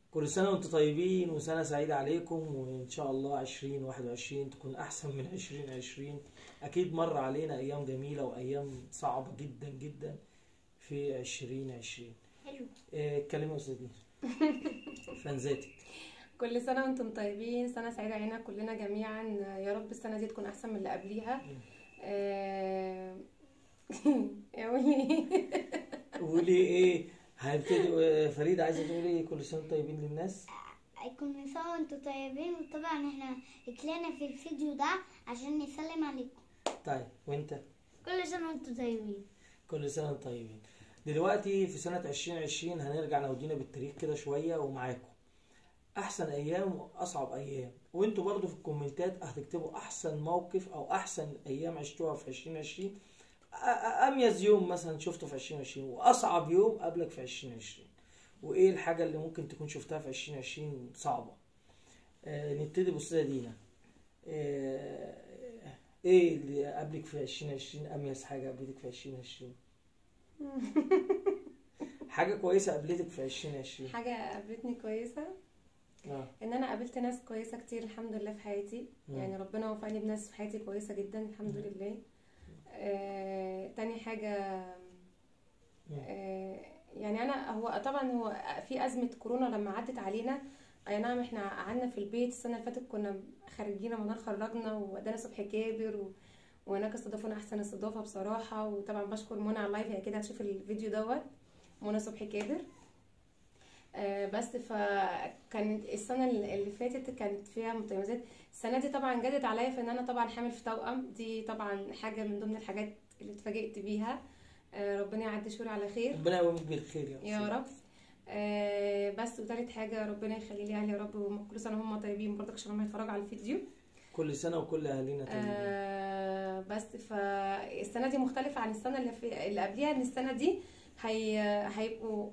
كل سنة وانتم طيبين وسنة سعيدة عليكم وإن شاء الله 2021 تكون أحسن من 2020 أكيد مر علينا أيام جميلة وأيام صعبة جدا جدا في 2020 حلو إيه، اتكلمي يا أستاذ دينا فانزاتك كل سنة وانتم طيبين سنة سعيدة علينا كلنا جميعا يا رب السنة دي تكون أحسن من اللي قبليها آه، يا ولي قولي إيه هنبتدي آه، فريدة عايزة تقولي كل سنة وانتم طيبين للناس كل سنة وانتم طيبين وطبعا احنا طلعنا في الفيديو ده عشان نسلم عليكم طيب وانت كل سنة وانتم طيبين كل سنة وانتم طيبين دلوقتي في سنة 2020 هنرجع نودينا بالتاريخ كده شوية ومعاكم أحسن أيام وأصعب أيام وانتوا برضو في الكومنتات هتكتبوا أحسن موقف أو أحسن أيام عشتوها في 2020 أ- أ- أميز يوم مثلا شفته في 2020 وأصعب يوم قبلك في 2020 وإيه الحاجة اللي ممكن تكون شفتها في 2020 صعبة آه نبتدي بأستاذة دينا آه إيه اللي قبلك في 2020 أميز حاجة قابلتك في 2020 حاجة كويسة قابلتك في 2020 حاجة قابلتني كويسة اه ان انا قابلت ناس كويسة كتير الحمد لله في حياتي مم. يعني ربنا وفقني بناس في حياتي كويسة جدا الحمد مم. لله آه، تاني حاجة مم. آه، يعني انا هو طبعا هو في ازمه كورونا لما عدت علينا اي نعم احنا قعدنا في البيت السنه اللي فاتت كنا خارجين رمضان خرجنا وودانا صبح كابر و... وهناك استضافونا احسن استضافه بصراحه وطبعا بشكر منى على اللايف هي كده هتشوف الفيديو دوت منى صبحي كابر آه، بس فكانت السنه اللي فاتت كانت فيها متميزات السنه دي طبعا جدت عليا في ان انا طبعا حامل في توأم دي طبعا حاجه من ضمن الحاجات اللي اتفاجئت بيها آه، ربنا يعدي شهور على خير ربنا يقومك بالخير يا يا أستاذ. رب آه بس وتالت حاجة ربنا يخلي لي أهلي يا رب وكل سنة هم طيبين برضك عشان هم يتفرجوا على الفيديو كل سنة وكل أهالينا طيبين آه بس فالسنة دي مختلفة عن السنة اللي, في اللي قبليها إن السنة دي هي هيبقوا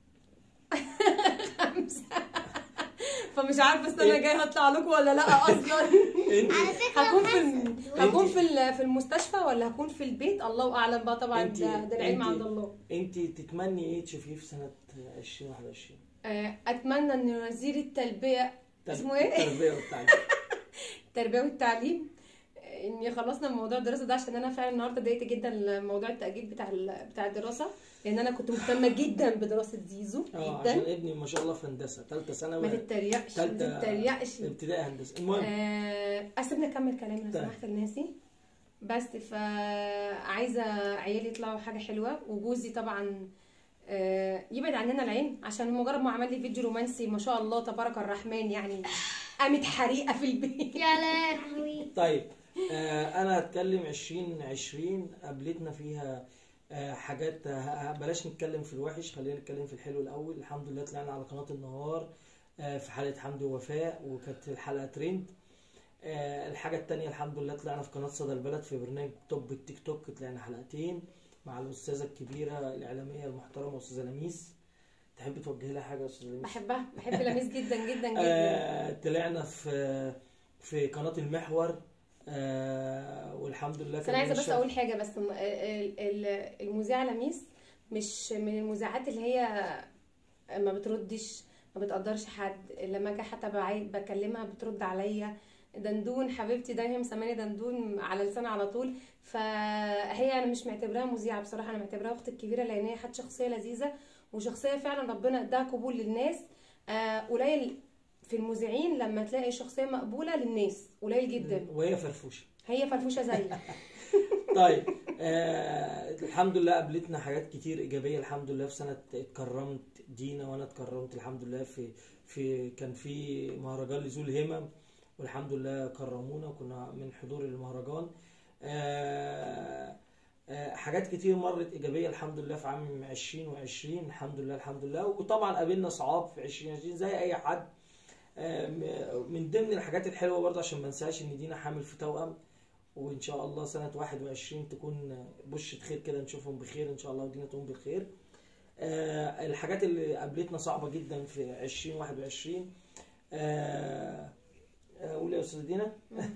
خمسة فمش عارفة السنة الجاية هطلع لكم ولا لا أصلا انت على فكرة هكون في محمد، الم- هكون في ال- في المستشفى ولا هكون في البيت الله أعلم بقى طبعا انت- ده, ده العلم انت- عند الله انت تتمني ايه تشوفيه في سنة 2021 آه، أتمنى إن وزير التربية ترب- اسمه ايه؟ التربية والتعليم التربيه والتعليم ان يخلصنا من موضوع الدراسه ده عشان انا فعلا النهارده اتضايقت جدا موضوع التاجيل بتاع ال- بتاع الدراسه لان انا كنت مهتمه جدا بدراسه زيزو اه عشان جدا ابني ما شاء الله في هندسة ثالثة ما ثانوي تتريقش ما تالتة تتريقش ابتدائي هندسة المهم آه، اسيبني اكمل كلامي لو طيب. سمحت لناسي بس فعايزه عيالي يطلعوا حاجه حلوه وجوزي طبعا آه، يبعد عننا العين عشان مجرد ما عمل لي فيديو رومانسي ما شاء الله تبارك الرحمن يعني قامت حريقه في البيت يا لهوي طيب آه انا هتكلم 2020 قابلتنا فيها آه حاجات آه بلاش نتكلم في الوحش خلينا نتكلم في الحلو الاول الحمد لله طلعنا على قناة النهار آه في حلقة حمدي ووفاء وكانت الحلقة ترند آه الحاجة التانية الحمد لله طلعنا في قناة صدى البلد في برنامج توب التيك توك طلعنا حلقتين مع الأستاذة الكبيرة الإعلامية المحترمة أستاذة لميس تحب توجهي لها حاجة يا أستاذة لميس؟ بحبها بحب لميس جدا جدا جدا آه، طلعنا في في قناة المحور آه والحمد لله بس انا عايزه بس بنشر- اقول حاجه بس م- ال- ال- المذيعه لميس مش من المذيعات اللي هي ما بتردش ما بتقدرش حد لما اجي حتى بعي- بكلمها بترد عليا دندون حبيبتي دايما مسماني دندون على لسانها على طول فهي انا مش معتبراها مذيعه بصراحه انا معتبراها اختي الكبيره لان هي حد شخصيه لذيذه وشخصيه فعلا ربنا اداها قبول للناس آه، قليل في المذيعين لما تلاقي شخصيه مقبوله للناس قليل جدا وهي فرفوشة هي فرفوشه زيي طيب آه الحمد لله قابلتنا حاجات كتير إيجابية الحمد لله في سنة اتكرمت دينا وأنا اتكرمت الحمد لله في في كان في مهرجان لذو الهمم والحمد لله كرمونا وكنا من حضور المهرجان آه آه، حاجات كتير مرت ايجابيه الحمد لله في عام 2020 الحمد لله الحمد لله وطبعا قابلنا صعاب في 2020 زي اي حد آه، م- من ضمن الحاجات الحلوه برضه عشان ما ننساش ان دينا حامل في توأم وان شاء الله سنه 21 تكون بشرة خير كده نشوفهم بخير ان شاء الله ودينا تكون بخير آه، الحاجات اللي قابلتنا صعبه جدا في 2021 آه، آه، قول يا استاذ دينا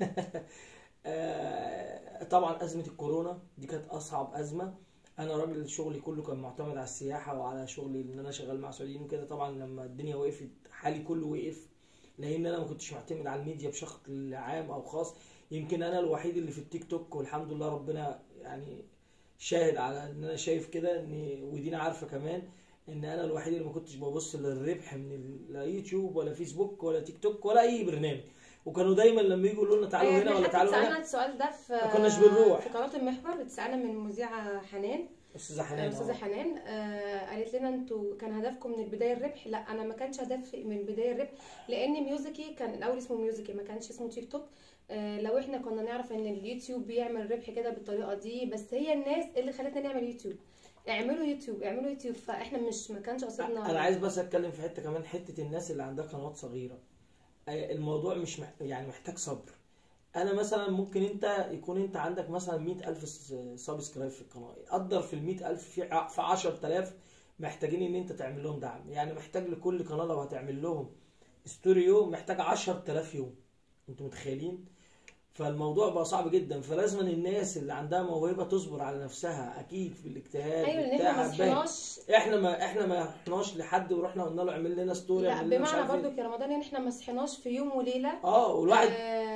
آه، طبعا ازمه الكورونا دي كانت اصعب ازمه انا راجل شغلي كله كان معتمد على السياحه وعلى شغلي ان انا شغال مع سعوديين وكده طبعا لما الدنيا وقفت حالي كله وقف لان انا ما كنتش معتمد على الميديا بشكل عام او خاص يمكن انا الوحيد اللي في التيك توك والحمد لله ربنا يعني شاهد على ان انا شايف كده ان ودينا عارفه كمان ان انا الوحيد اللي ما كنتش ببص للربح من ال- لا يوتيوب ولا فيسبوك ولا تيك توك ولا اي برنامج وكانوا دايما لما يجوا يقولوا لنا تعالوا أيوة، هنا إحنا ولا حتى تعالوا اتسالنا هنا السؤال ده في ما كناش بنروح. في قناه المحور اتسالنا من مذيعه حنان استاذه حنان استاذه آه. حنان آه قالت لنا انتوا كان هدفكم من البدايه الربح لا انا ما كانش هدفي من البدايه الربح لان ميوزيكي كان الاول اسمه ميوزيكي ما كانش اسمه تيك توك آه لو احنا كنا نعرف ان اليوتيوب بيعمل ربح كده بالطريقه دي بس هي الناس اللي خلتنا نعمل يوتيوب اعملوا يوتيوب اعملوا يوتيوب فاحنا مش ما كانش قصدنا انا عايز بس اتكلم في حته كمان حته الناس اللي عندها قنوات صغيره آه، الموضوع مش مح... يعني محتاج صبر انا مثلا ممكن انت يكون انت عندك مثلا 100000 س- سبسكرايب في القناه قدر في ال 100000 في ع- في 10000 محتاجين ان انت تعمل لهم دعم يعني محتاج لكل قناه لو هتعمل لهم ستوريو محتاج 10000 يوم انتوا متخيلين فالموضوع بقى صعب جدا فلازم الناس اللي عندها موهبه تصبر على نفسها اكيد في الاجتهاد ايوه لان بتاع احنا ما باين. صحناش احنا ما احنا ما رحناش لحد ورحنا قلنا له اعمل لنا ستوري لا اعمل لنا مش بمعنى عارف برضو ايه يا رمضان ان احنا ما صحناش في يوم وليله اه والواحد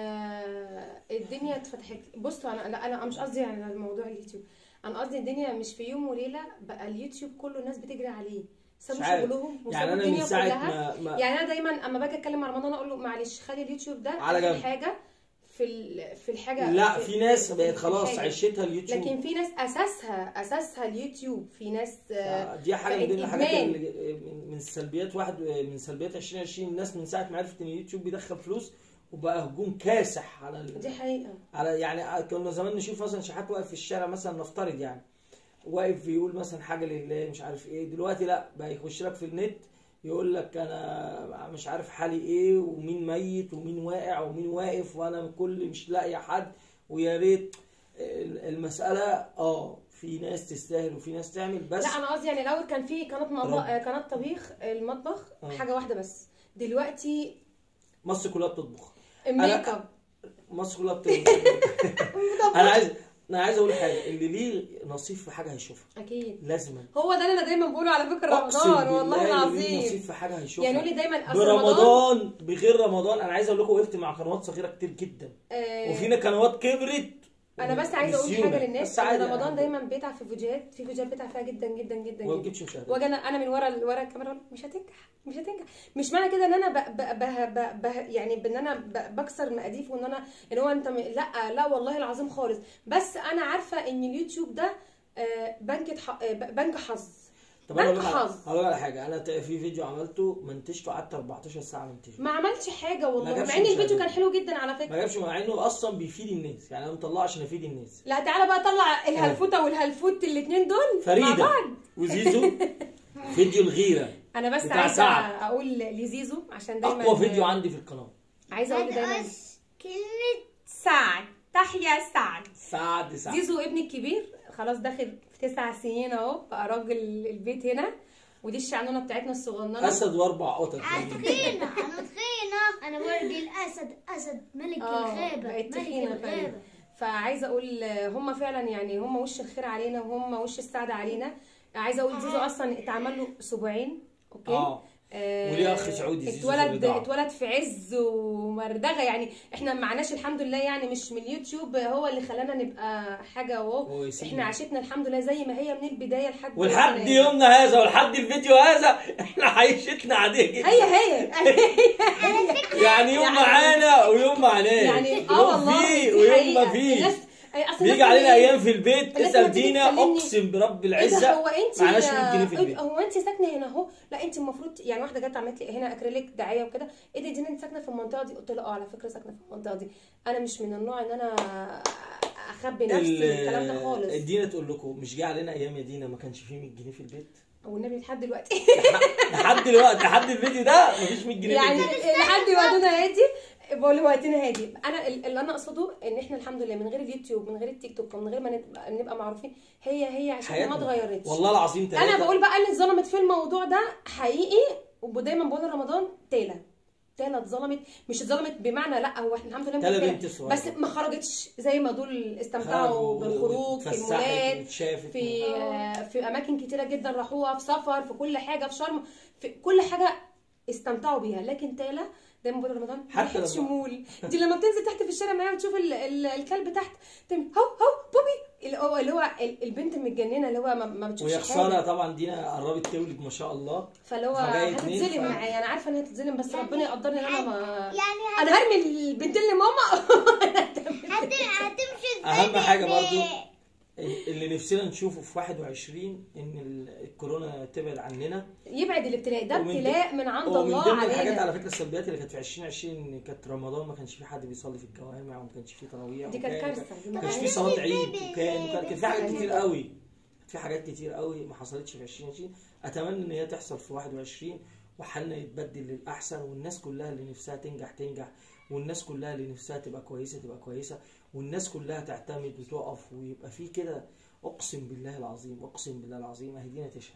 آه الدنيا اتفتحت بصوا انا لا انا مش قصدي على موضوع اليوتيوب انا قصدي الدنيا مش في يوم وليله بقى اليوتيوب كله الناس بتجري عليه سابوا مش عارف. شغلهم وسابوا يعني انا من الدنيا ساعه كلها ما, ما يعني انا دايما اما باجي اتكلم مع رمضان اقول له معلش خلي اليوتيوب ده على آخر جنب. حاجه في ال- في الحاجه لا في- في ناس في- بقت في خلاص الحاجة. عيشتها اليوتيوب لكن في ناس اساسها اساسها اليوتيوب في ناس آه، دي حاجه من بقت ضمن الحاجات إدمان. اللي من- من سلبيات واحد من سلبيات 2020 الناس من ساعه ما عرفت ان اليوتيوب بيدخل فلوس وبقى هجوم كاسح على ال... دي حقيقه على يعني كنا زمان نشوف مثلا شحات واقف في الشارع مثلا نفترض يعني واقف بيقول مثلا حاجه لله مش عارف ايه دلوقتي لا بقى يخش لك في النت يقول لك انا مش عارف حالي ايه ومين ميت ومين واقع ومين واقف وانا كل مش لاقي حد ويا ريت ال- المساله اه في ناس تستاهل وفي ناس تعمل بس لا انا قصدي يعني الاول كان في قناه رب. مطبخ آه، قناه طبيخ المطبخ آه. حاجه واحده بس دلوقتي مصر كلها بتطبخ الميك اب مصر كلها بتطبخ انا عايز انا عايز اقول حاجه اللي ليه نصيب في حاجه هيشوفها اكيد لازما هو ده اللي انا دايما بقوله على فكره اقسم رمضان بالله والله اللي ليه نصيب العظيم في حاجه هيشوفها يعني يقول لي دايما اصل رمضان برمضان بغير رمضان انا عايز اقول لكم وقفت مع قنوات صغيره كتير جدا آه، وفينا قنوات كبرت انا بس عايزه اقول نسيونا. حاجه للناس بس ان عادي رمضان يعني. دايما بيتعب في فيديوهات في فيديوهات بيتعب فيها جدا جدا جدا وما جدا بتجيبش مشاهدات واجي انا انا من ورا ورا الكاميرا أقول مش هتنجح مش هتنجح مش معنى كده ان انا ب ب ب ب ب يعني بان انا ب بكسر مقاديف وان انا ان هو انت م- لا لا والله العظيم خالص بس انا عارفه ان اليوتيوب ده آه، بنك ح- آه، بنك حظ طب انا بنك هقول لك على- حظ. هقول لك على حاجه انا ت- في فيديو عملته منتجته قعدت 14 ساعه منتجه ما عملتش حاجه والله جابش مع ان الفيديو مشاهدات. كان حلو جدا على ما فكره جابش مع انه اصلا بيفيد الناس يعني انا مطلعه عشان افيد الناس لا تعالى بقى طلع الهلفوته والهلفوت الاثنين دول مع فريده بعض وزيزو فيديو الغيره انا بس بتاع عايزه سعد. اقول لزيزو عشان دايما اقوى فيديو عندي في القناه عايزه اقول دايما هتقص كلمة سعد تحيا سعد سعد سعد زيزو ابني الكبير خلاص داخل في تسع سنين اهو بقى راجل البيت هنا ودي الشعنونه بتاعتنا الصغننه اسد واربع قطط تخينة أنا تخينة أنا برج الأسد أسد ملك اه الغابة بقت ملك تخينه فعلا الغابة فعايزه اقول هم فعلا يعني هم وش الخير علينا وهم وش السعد علينا عايزه اقول زيزو اصلا اتعمل له اسبوعين اوكي اه آه، وليه أخ سعودي زيزو في اتولد الرضاعة. اتولد في عز ومردغه يعني احنا معناش الحمد لله يعني مش من اليوتيوب هو اللي خلانا نبقى حاجه هو اهو يسيبنا. احنا عشتنا الحمد لله زي ما هي من البدايه لحد ولحد دلوقتي. يومنا هذا ولحد الفيديو هذا احنا عيشتنا عاديه جدا هي هي يعني يوم يعني- معانا ويوم معناه يعني اه يوم والله فيه دي ويوم ما حقيقة. فيش الناس- أي أصل بيجي الناس علينا اللي- ايام في البيت الناس تسال لما تيجي دينا تكلمني، اقسم برب ايه ده العزه هو انت معناش 100 جنيه في البيت هو انت ساكنه هنا اهو لا انت المفروض يعني واحده جت عملت لي هنا اكريليك دعايه وكده ايه ده دينا انت ساكنه في المنطقه دي قلت لها اه على فكره ساكنه في المنطقه دي انا مش من النوع ان انا اخبي نفسي والكلام ده خالص ال- دينا تقول لكم مش جه علينا ايام يا دينا ما كانش فيه 100 جنيه في البيت والنبي لحد دلوقتي لحد دلوقتي لحد الفيديو ده مفيش 100 جنيه يعني في البيت لحد وقتنا هادي بقول وقتنا هادي انا ال- اللي انا اقصده ان احنا الحمد لله من غير اليوتيوب من غير التيك توك ومن غير ما نبقى, نبقى معروفين هي هي عشان ما حياتنا. اتغيرتش والله العظيم انا تلاتة. بقول بقى اللي اتظلمت في الموضوع ده حقيقي ودايما بقول رمضان تالا تالا اتظلمت مش اتظلمت بمعنى لا هو احنا الحمد لله تالا متفقين. بنت صغيرة. بس ما خرجتش زي ما دول استمتعوا خرجوا بالخروج في واتفسحت المولات واتشافت في آه، في اماكن كتيره جدا راحوها في سفر في كل حاجه في شرم في كل حاجه استمتعوا بيها لكن تالا دايما بقول رمضان حتى ريحه لما- شمول دي لما بتنزل تحت في الشارع معايا وتشوف ال- ال- الكلب تحت تعمل هو هو بوبي اللي هو اللي هو ال- البنت المتجننه اللي هو ما, ما بتشوفش وهي حاجه خساره طبعا دينا قربت تولد ما شاء الله فاللي هو فجاي اتنين هتتظلم ف- معايا انا عارفه انها هتتظلم بس يعني- ربنا يقدرني ان انا ما يعني انا هرمي البنتين لماما هت- هتمشي ازاي اهم حاجه ب- برضو اللي نفسنا نشوفه في 21 ان ال- الكورونا تبعد عننا يبعد الابتلاء ده ومن ابتلاء من عند ومن الله ضمن الحاجات علينا على فكره السلبيات اللي كانت في 2020 ان كانت رمضان ما كانش في حد بيصلي في الجوامع وما كانش في تراويح دي كانت وكان- كارثه دي ما كانش معاناة. في صلاه عيد بي- وكان وكان كان في حاجات بي- كتير قوي في حاجات كتير قوي ما حصلتش في 2020 اتمنى ان هي تحصل في 21 وحالنا يتبدل للاحسن والناس كلها اللي نفسها تنجح تنجح والناس كلها اللي نفسها تبقى كويسه تبقى كويسه والناس كلها تعتمد وتقف ويبقى في كده اقسم بالله العظيم اقسم بالله العظيم اهي دينا تشهد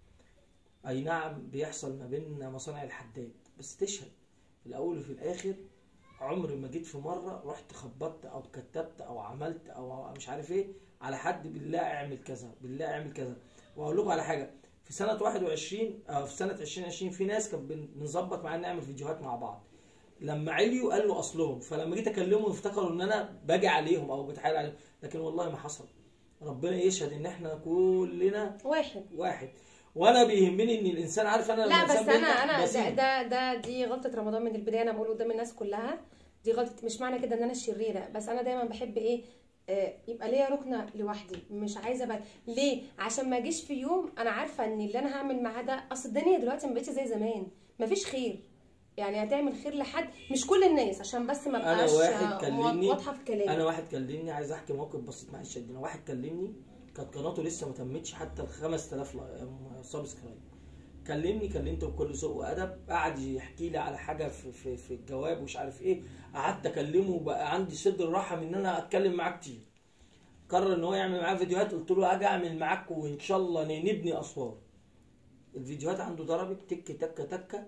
اي نعم بيحصل ما بيننا مصانع الحداد بس تشهد في الاول وفي الاخر عمري ما جيت في مره رحت خبطت او كتبت او عملت او مش عارف ايه على حد بالله اعمل كذا بالله اعمل كذا واقول لكم على حاجه في سنه 21 او في سنه 2020 في ناس كانت بن- بنظبط معانا نعمل فيديوهات مع بعض لما عليوا قالوا اصلهم فلما جيت اكلمهم افتكروا ان انا باجي عليهم او بتحايل عليهم لكن والله ما حصل ربنا يشهد ان احنا كلنا واحد واحد وانا بيهمني ان الانسان عارف انا لما لا بس الإنسان انا بينجح انا ده, بسيب. ده ده دي غلطه رمضان من البدايه انا بقول قدام الناس كلها دي غلطه مش معنى كده ان انا شريره بس انا دايما بحب ايه آه، يبقى ليا ركنه لوحدي مش عايزه بقى ليه عشان ما اجيش في يوم انا عارفه ان اللي انا هعمل معاه ده اصل الدنيا دلوقتي ما بقتش زي زمان مفيش خير يعني هتعمل خير لحد مش كل الناس عشان بس ما أنا بقاش واحد آه، كلمني، واضحه في كلامي انا واحد كلمني عايز احكي موقف بسيط معلش ادينا واحد كلمني كانت قناته لسه ما تمتش حتى ال 5000 سبسكرايب كلمني كلمته بكل ذوق وادب قعد يحكي لي على حاجه في في, في الجواب ومش عارف ايه قعدت اكلمه وبقى عندي صدر رحم ان انا اتكلم معاه كتير قرر ان هو يعمل معاه فيديوهات قلت له اجي اعمل معاك وان شاء الله نبني اسوار الفيديوهات عنده ضربت تك تك تك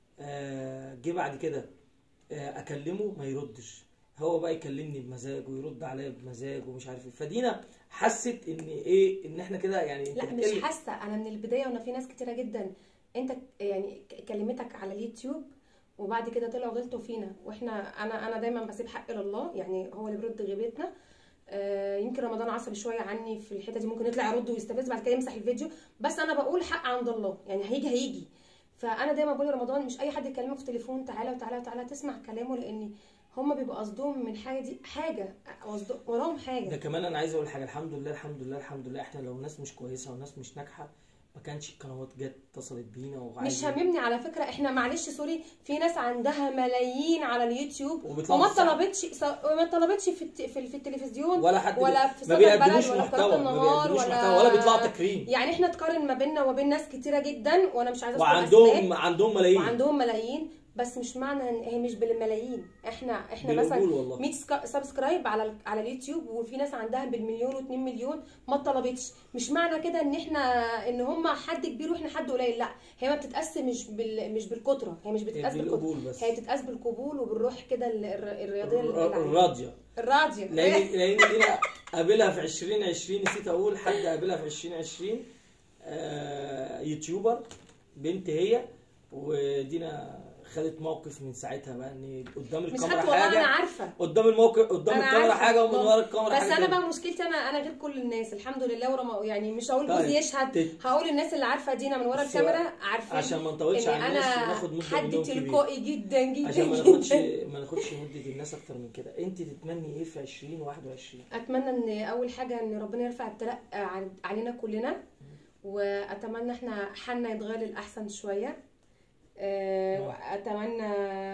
آه، جه بعد كده آه، اكلمه ما يردش هو بقى يكلمني بمزاج ويرد عليا بمزاج ومش عارف ايه فدينا حست ان ايه ان احنا كده يعني لا أنت مش بتقل- حاسه انا من البدايه وانا في ناس كتيره جدا انت يعني ك- كلمتك على اليوتيوب وبعد كده طلعوا غلطوا فينا واحنا انا انا دايما بسيب حق لله يعني هو اللي بيرد غيبتنا آه، يمكن رمضان عصبي شويه عني في الحته دي ممكن يطلع يرد ويستفز بعد كده يمسح الفيديو بس انا بقول حق عند الله يعني هيجي هيجي فانا دايما بقول لرمضان مش اي حد يكلمه في تليفون تعالى وتعالى وتعالى تسمع كلامه لان هما بيبقوا قصدهم من حاجه دي حاجه قصد- وراهم ده حاجه كمان انا عايز اقول حاجه الحمد لله الحمد لله الحمد لله احنا لو ناس مش كويسه وناس مش ناجحه ما كانش القنوات جت اتصلت بينا مش وعايزة- هاممني على فكره احنا معلش سوري في ناس عندها ملايين على اليوتيوب وبيطلعوا وما في الساعة. طلبتش وما طلبتش في الت- في, في التلفزيون ولا حد ولا بي- في ما صدى بيقدموش البلد ولا في محتوى قناه ما النهار بيقدموش ولا محتوى ولا بيطلعوا تكريم يعني احنا تقارن ما بيننا وما بين ناس كتيره جدا وانا مش عايزه اذكر وعندهم أسماء، عندهم ملايين وعندهم ملايين بس مش معنى ان هي مش بالملايين احنا احنا مثلا بالقبول والله 100 سكا- سبسكرايب على ال- على اليوتيوب وفي ناس عندها بالمليون و2 مليون ما طلبتش مش معنى كده ان احنا ان هم حد كبير واحنا حد قليل لا هي ما بتتقاس مش بال مش بالكتره هي مش بتتقاس بالكتره بالقبول بس هي بتتقاس بالقبول وبالروح كده ال- الر- الرياضيه الر- اللي الراضيه الراضيه لان لان دينا قابلها في 2020 نسيت اقول حد قابلها في 2020 آه يوتيوبر بنت هي ودينا خدت موقف من ساعتها بقى ان قدام مش الكاميرا خدت والله انا حاجه عارفه قدام الموقف قدام أنا الكاميرا عارفة حاجه ومن والله. ورا الكاميرا بس حاجه انا تانية. بقى مشكلتي انا انا غير كل الناس الحمد لله ورما يعني مش هقول طيب. جوزي يشهد تت- هقول الناس اللي عارفه دينا من ورا بس الكاميرا عارفين عشان ما نطولش اني على الناس انا وناخد مده حد منهم كبير تلقائي جدا جدا عشان ما جدا. ناخدش ما ناخدش مده الناس اكتر من كده انت تتمني ايه في 2021 اتمنى ان اول حاجه ان ربنا يرفع ابتلاء عن- علينا كلنا واتمنى احنا حالنا يتغير للاحسن شويه آه، واتمنى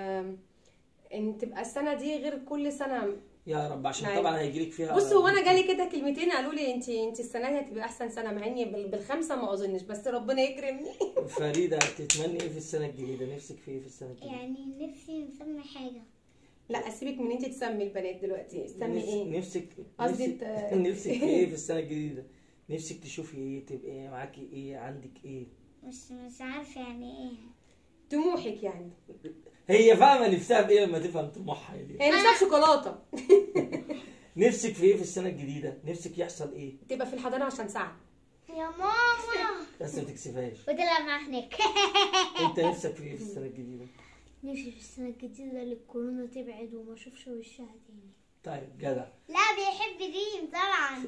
ان تبقى السنه دي غير كل سنه يا رب عشان معاك. طبعا هيجيلك فيها بص هو انا جالي كده كلمتين قالوا لي انت انت السنه دي هتبقى احسن سنه مع اني بال- بالخمسه ما اظنش بس ربنا يكرمني فريده تتمني ايه في السنه الجديده نفسك في ايه في السنه الجديده يعني نفسي نسمي حاجة لا اسيبك من انت تسمي البنات دلوقتي استني نفس- ايه نفسك قصدي نفسك, ت- نفسك في ايه في السنه الجديده نفسك تشوفي ايه تبقى معاكي ايه عندك ايه مش مش عارفة يعني ايه طموحك يعني هي فاهمه نفسها في ايه لما تفهم طموحها دي هي نفسها في شوكولاته نفسك في ايه في السنه الجديده نفسك يحصل ايه تبقى في الحضانه عشان ساعه يا ماما بس ما تكسفهاش وتلعب مع هناك انت نفسك في ايه في السنه الجديده نفسي في السنة الجديدة اللي الكورونا تبعد وما اشوفش وشها تاني طيب جدع لا بيحب ريم طبعا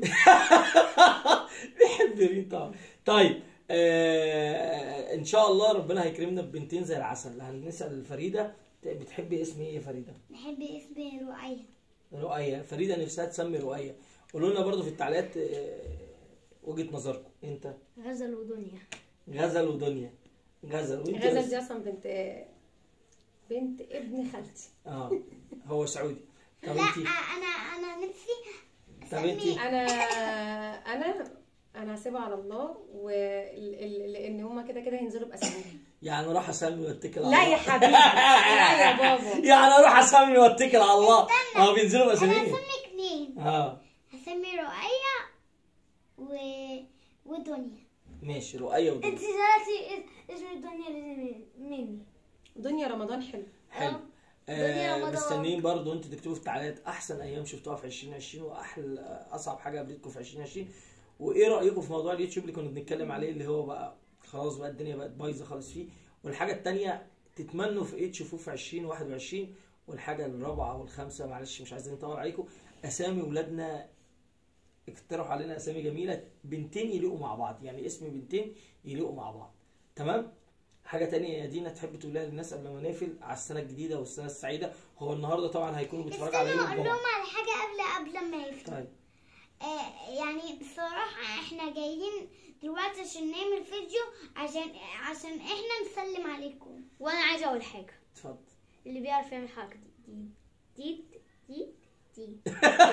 بيحب ريم طبعا طيب آه ان شاء الله ربنا هيكرمنا ببنتين زي العسل هنسال فريده بتحبي اسم ايه يا فريده بحب اسمي رؤية رؤية فريده نفسها تسمي رؤية قولوا لنا برضو في التعليقات آه، وجهه نظركم انت غزل ودنيا غزل ودنيا غزل وانت غزل بس- دي اصلا بنت بنت ابن خالتي اه هو سعودي طب لا انت انا انا نفسي طب انت اسمي انا انا انا هسيبها على الله ولان هما كده كده هينزلوا باساميهم يعني اروح اسمي واتكل على لا الله يا حبيبي لا يا بابا يعني اروح اسمي واتكل على الله اه بينزلوا انا باساميهم هسمي اتنين اه هسمي رؤية و... ودنيا ماشي رؤية ودنيا انت دلوقتي اسم الدنيا لازم مني دنيا رمضان حلو حلو دنيا آه رمضان. مستنيين برضو انتوا تكتبوا في التعليقات احسن ايام شفتوها في 2020 واحلى اصعب حاجه قابلتكم في 2020 وايه رايكم في موضوع اليوتيوب اللي كنا بنتكلم عليه اللي هو بقى خلاص بقى الدنيا بقت بايظه خالص فيه والحاجه التانية تتمنوا في ايه تشوفوه في 2021 والحاجه الرابعه والخامسه معلش مش عايزين نطول عليكم اسامي ولادنا اقترحوا علينا اسامي جميله بنتين يليقوا مع بعض يعني اسم بنتين يليقوا مع بعض تمام حاجة تانية يا دينا تحب تقولها للناس قبل ما نقفل على السنة الجديدة والسنة السعيدة هو النهاردة طبعا هيكونوا بيتفرجوا على يوم استنى اقول الجمعة لهم على حاجة قبل قبل ما يقفل طيب آه يعني بصراحة احنا جايين دلوقتي عشان نعمل فيديو عشان عشان احنا نسلم عليكم وانا عايزة اقول حاجة اتفضل اللي بيعرف يعمل حركة دي دي دي دي دي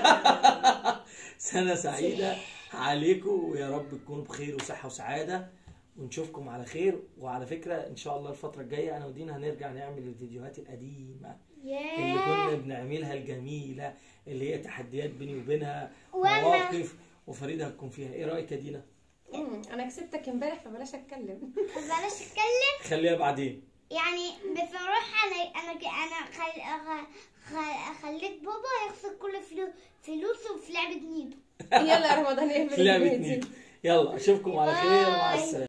سنة سعيدة عليكم ويا رب تكونوا بخير وصحة وسعادة ونشوفكم على خير وعلى فكرة ان شاء الله الفترة الجاية انا ودينا هنرجع نعمل الفيديوهات القديمة اللي كنا بنعملها الجميلة اللي هي تحديات بيني وبينها وأنا- مواقف وفريدة هتكون فيها ايه رأيك يا دينا؟ مم، انا كسبتك امبارح فبلاش اتكلم بلاش اتكلم خليها بعدين يعني بصراحة انا انا انا خل... خ- خ- خليت بابا يخسر كل فلو... فلوسه في لعبة نيدو يلا يا رمضان اقفل في لعبة الفيديو. نيل يلا اشوفكم على خير مع باي. السلامة